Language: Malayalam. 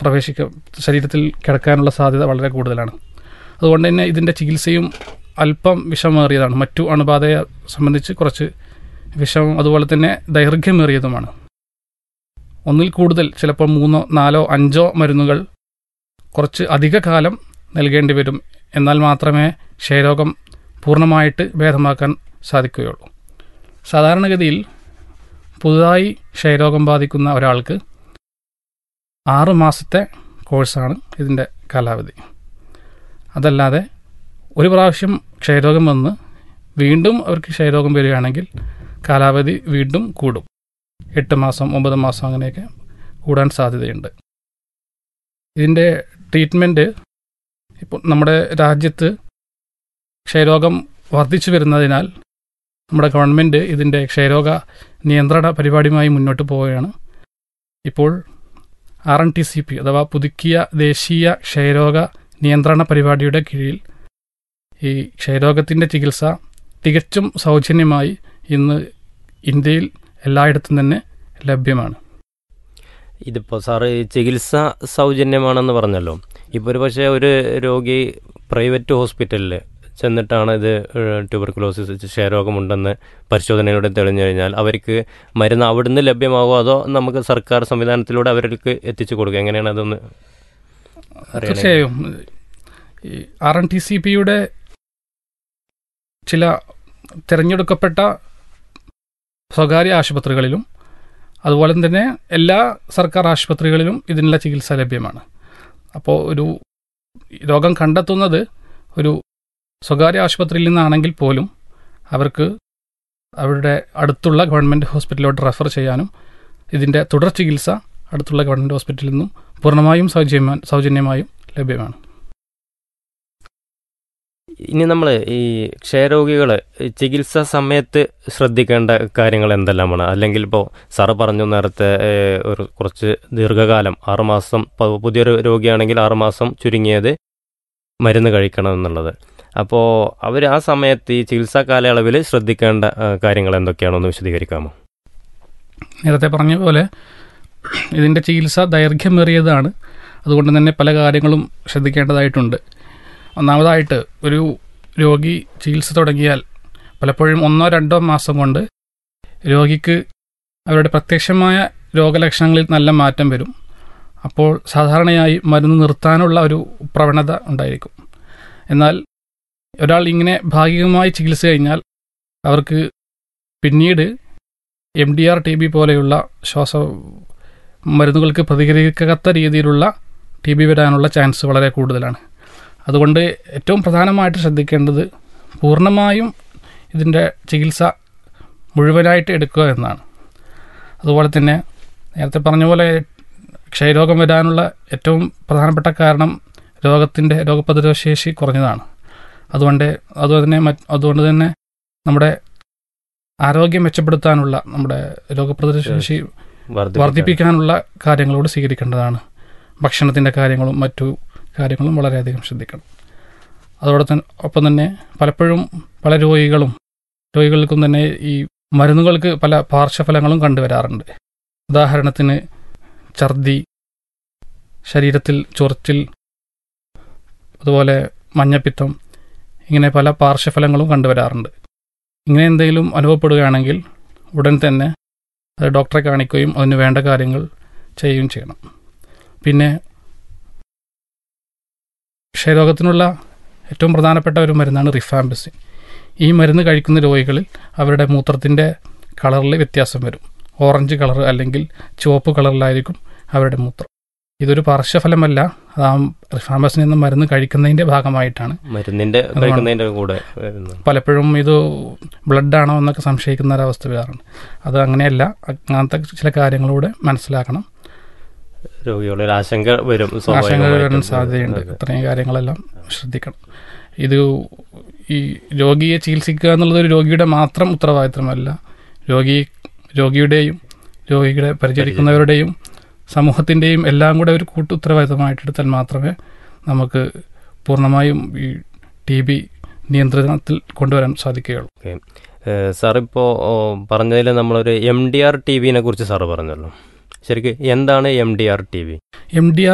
പ്രവേശിക്ക ശരീരത്തിൽ കിടക്കാനുള്ള സാധ്യത വളരെ കൂടുതലാണ് അതുകൊണ്ട് തന്നെ ഇതിൻ്റെ ചികിത്സയും അല്പം വിഷമേറിയതാണ് മറ്റു അണുബാധയെ സംബന്ധിച്ച് കുറച്ച് വിഷം അതുപോലെ തന്നെ ദൈർഘ്യമേറിയതുമാണ് ഒന്നിൽ കൂടുതൽ ചിലപ്പോൾ മൂന്നോ നാലോ അഞ്ചോ മരുന്നുകൾ കുറച്ച് അധിക കാലം നൽകേണ്ടി വരും എന്നാൽ മാത്രമേ ക്ഷയരോഗം പൂർണ്ണമായിട്ട് ഭേദമാക്കാൻ സാധിക്കുകയുള്ളൂ സാധാരണഗതിയിൽ പുതുതായി ക്ഷയരോഗം ബാധിക്കുന്ന ഒരാൾക്ക് ആറ് മാസത്തെ കോഴ്സാണ് ഇതിൻ്റെ കാലാവധി അതല്ലാതെ ഒരു പ്രാവശ്യം ക്ഷയരോഗം വന്ന് വീണ്ടും അവർക്ക് ക്ഷയരോഗം വരികയാണെങ്കിൽ കാലാവധി വീണ്ടും കൂടും എട്ട് മാസം ഒമ്പത് മാസം അങ്ങനെയൊക്കെ കൂടാൻ സാധ്യതയുണ്ട് ഇതിൻ്റെ ട്രീറ്റ്മെൻറ്റ് ഇപ്പോൾ നമ്മുടെ രാജ്യത്ത് ക്ഷയരോഗം വർദ്ധിച്ചു വരുന്നതിനാൽ നമ്മുടെ ഗവൺമെൻറ് ഇതിൻ്റെ ക്ഷയരോഗ നിയന്ത്രണ പരിപാടിയുമായി മുന്നോട്ട് പോവുകയാണ് ഇപ്പോൾ R N T C P അഥവാ പുതുക്കിയ ദേശീയ ക്ഷയരോഗ നിയന്ത്രണ പരിപാടിയുടെ കീഴിൽ ഈ ക്ഷയരോഗത്തിൻ്റെ ചികിത്സ തികച്ചും സൗജന്യമായി ഇന്ന് ഇന്ത്യയിൽ എല്ലായിടത്തും തന്നെ ലഭ്യമാണ് ഇതിപ്പോൾ സാറ് ഈ ചികിത്സ സൗജന്യമാണെന്ന് പറഞ്ഞല്ലോ ഇപ്പോൾ ഒരു പക്ഷേ ഒരു രോഗി പ്രൈവറ്റ് ഹോസ്പിറ്റലിൽ ചെന്നിട്ടാണ് ഇത് ട്യൂബർക്കുലോസിസ് ക്ഷയരോഗമുണ്ടെന്ന് പരിശോധനയിലൂടെ തെളിഞ്ഞു കഴിഞ്ഞാൽ അവർക്ക് മരുന്ന് അവിടുന്ന് ലഭ്യമാകുമോ അതോ നമുക്ക് സർക്കാർ സംവിധാനത്തിലൂടെ അവർക്ക് എത്തിച്ചു കൊടുക്കുക എങ്ങനെയാണ് അതൊന്ന് അറിയണേ. തീർച്ചയായും ഈ ആർ എൻ ടി സി പിയുടെ ചില തിരഞ്ഞെടുക്കപ്പെട്ട സ്വകാര്യ ആശുപത്രികളിലും അതുപോലെ തന്നെ എല്ലാ സർക്കാർ ആശുപത്രികളിലും ഇതിനുള്ള ചികിത്സ ലഭ്യമാണ് അപ്പോൾ ഒരു രോഗം കണ്ടെത്തുന്നത് ഒരു സ്വകാര്യ ആശുപത്രിയിൽ നിന്നാണെങ്കിൽ പോലും അവർക്ക് അവരുടെ അടുത്തുള്ള ഗവൺമെൻറ് ഹോസ്പിറ്റലിലോട്ട് റെഫർ ചെയ്യാനും ഇതിൻ്റെ തുടർ ചികിത്സ അടുത്തുള്ള ഗവൺമെൻറ് ഹോസ്പിറ്റലിൽ നിന്നും പൂർണ്ണമായും സൗജന്യ സൗജന്യമായും ലഭ്യമാണ് ഇനി നമ്മൾ ഈ ക്ഷയരോഗികൾ ചികിത്സാ സമയത്ത് ശ്രദ്ധിക്കേണ്ട കാര്യങ്ങൾ എന്തെല്ലാമാണ് അല്ലെങ്കിൽ ഇപ്പോൾ സാറ് പറഞ്ഞു നേരത്തെ ഏഹ്, ഒരു കുറച്ച് ദീർഘകാലം ആറുമാസം പ- പുതിയൊരു രോഗിയാണെങ്കിൽ ആറുമാസം ചുരുങ്ങിയത് മരുന്ന് കഴിക്കണം എന്നുള്ളത് അപ്പോൾ അവർ ആ സമയത്ത് ഈ ചികിത്സാ കാലയളവിൽ ശ്രദ്ധിക്കേണ്ട ആ, കാര്യങ്ങൾ എന്തൊക്കെയാണെന്ന് വിശദീകരിക്കാമോ നേരത്തെ പറഞ്ഞ പോലെ ഇതിൻ്റെ ചികിത്സ ദൈർഘ്യമേറിയതാണ് അതുകൊണ്ട് തന്നെ പല കാര്യങ്ങളും ശ്രദ്ധിക്കേണ്ടതായിട്ടുണ്ട് ഒന്നാമതായിട്ട് ഒരു രോഗി ചികിത്സ തുടങ്ങിയാൽ പലപ്പോഴും ഒന്നോ രണ്ടോ മാസം കൊണ്ട് രോഗിക്ക് അവരുടെ പ്രത്യക്ഷമായ രോഗലക്ഷണങ്ങളിൽ നല്ല മാറ്റം വരും അപ്പോൾ സാധാരണയായി മരുന്ന് നിർത്താനുള്ള ഒരു പ്രവണത ഉണ്ടായിരിക്കും എന്നാൽ ഒരാൾ ഇങ്ങനെ ഭാഗികമായി ചികിത്സ കഴിഞ്ഞാൽ അവർക്ക് പിന്നീട് M D R T B പോലെയുള്ള ശ്വാസ മരുന്നുകൾക്ക് പ്രതികരിക്കാത്ത രീതിയിലുള്ള ടി ബി വരാനുള്ള ചാൻസ് വളരെ കൂടുതലാണ് അതുകൊണ്ട് ഏറ്റവും പ്രധാനമായിട്ട് ശ്രദ്ധിക്കേണ്ടത് പൂർണ്ണമായും ഇതിൻ്റെ ചികിത്സ മുഴുവനായിട്ട് എടുക്കുക എന്നാണ് അതുപോലെ തന്നെ നേരത്തെ പറഞ്ഞ പോലെ ക്ഷയരോഗം വരാനുള്ള ഏറ്റവും പ്രധാനപ്പെട്ട കാരണം രോഗത്തിൻ്റെ രോഗപ്രതിരോധ ശേഷി കുറഞ്ഞതാണ് അതുകൊണ്ട് അതുകൊണ്ട് തന്നെ മറ്റ് അതുകൊണ്ട് തന്നെ നമ്മുടെ ആരോഗ്യം മെച്ചപ്പെടുത്താനുള്ള നമ്മുടെ രോഗപ്രതിരോധ ശേഷി വർദ്ധിപ്പിക്കാൻ. വർദ്ധിപ്പിക്കാനുള്ള കാര്യങ്ങളോട് സ്വീകരിക്കേണ്ടതാണ് ഭക്ഷണത്തിൻ്റെ കാര്യങ്ങളും മറ്റു കാര്യങ്ങളും വളരെയധികം ശ്രദ്ധിക്കണം അതോടെ തന്നെ ഒപ്പം തന്നെ പലപ്പോഴും പല രോഗികളും രോഗികൾക്കും തന്നെ ഈ മരുന്നുകൾക്ക് പല പാർശ്വഫലങ്ങളും കണ്ടുവരാറുണ്ട് ഉദാഹരണത്തിന് ഛർദി ശരീരത്തിൽ ചൊറിച്ചിൽ അതുപോലെ മഞ്ഞപ്പിത്തം ഇങ്ങനെ പല പാർശ്വഫലങ്ങളും കണ്ടുവരാറുണ്ട് ഇങ്ങനെ എന്തെങ്കിലും അനുഭവപ്പെടുകയാണെങ്കിൽ ഉടൻ തന്നെ അത് ഡോക്ടറെ കാണിക്കുകയും അതിന് വേണ്ട കാര്യങ്ങൾ ചെയ്യുകയും ചെയ്യണം പിന്നെ ക്ഷയരോഗത്തിനുള്ള ഏറ്റവും പ്രധാനപ്പെട്ട ഒരു മരുന്നാണ് റിഫാംബസിൻ ഈ മരുന്ന് കഴിക്കുന്ന രോഗികളിൽ അവരുടെ മൂത്രത്തിൻ്റെ കളറിൽ വ്യത്യാസം വരും ഓറഞ്ച് കളർ അല്ലെങ്കിൽ ചുവപ്പ് കളറിലായിരിക്കും അവരുടെ മൂത്രം ഇതൊരു പാർശ്വഫലമല്ല അത് ആ റിഫാംബസിൻ എന്ന മരുന്ന് കഴിക്കുന്നതിൻ്റെ ഭാഗമായിട്ടാണ് മരുന്നിന്റെ കഴിക്കുന്നതിന്റെ കൂടെ വരുന്നതാണ്. പലപ്പോഴും ഇത് ബ്ലഡ് ആണോ എന്നൊക്കെ സംശയിക്കുന്ന ഒരവസ്ഥ വരാറുണ്ട് അത് അങ്ങനെയല്ല അങ്ങനത്തെ ചില കാര്യങ്ങളൂടെ മനസ്സിലാക്കണം രോഗികളിൽ ആശങ്ക വരും ആശങ്ക വരാൻ സ്വാഭാവികമായിട്ടും. സാധ്യതയുണ്ട് അതെ. ഇത്രയും കാര്യങ്ങളെല്ലാം ശ്രദ്ധിക്കണം ഇത് ഈ രോഗിയെ ചികിത്സിക്കുക എന്നുള്ളത് ഒരു രോഗിയുടെ മാത്രം ഉത്തരവാദിത്തമല്ല രോഗി രോഗിയുടെയും രോഗികളെ പരിചരിക്കുന്നവരുടെയും സമൂഹത്തിൻ്റെയും എല്ലാം കൂടെ ഒരു കൂട്ടു ഉത്തരവാദിത്തമായിട്ടെടുത്താൽ മാത്രമേ നമുക്ക് പൂർണ്ണമായും ഈ ടി ബി നിയന്ത്രണത്തിൽ കൊണ്ടുവരാൻ സാധിക്കുകയുള്ളൂ ഏഹ് സാറിപ്പോൾ പറഞ്ഞതിൽ നമ്മളൊരു എം ഡി ആർ ടി വിനെ കുറിച്ച് സാറ് പറഞ്ഞല്ലോ ശരിക്കും എന്താണ് M D R T V M D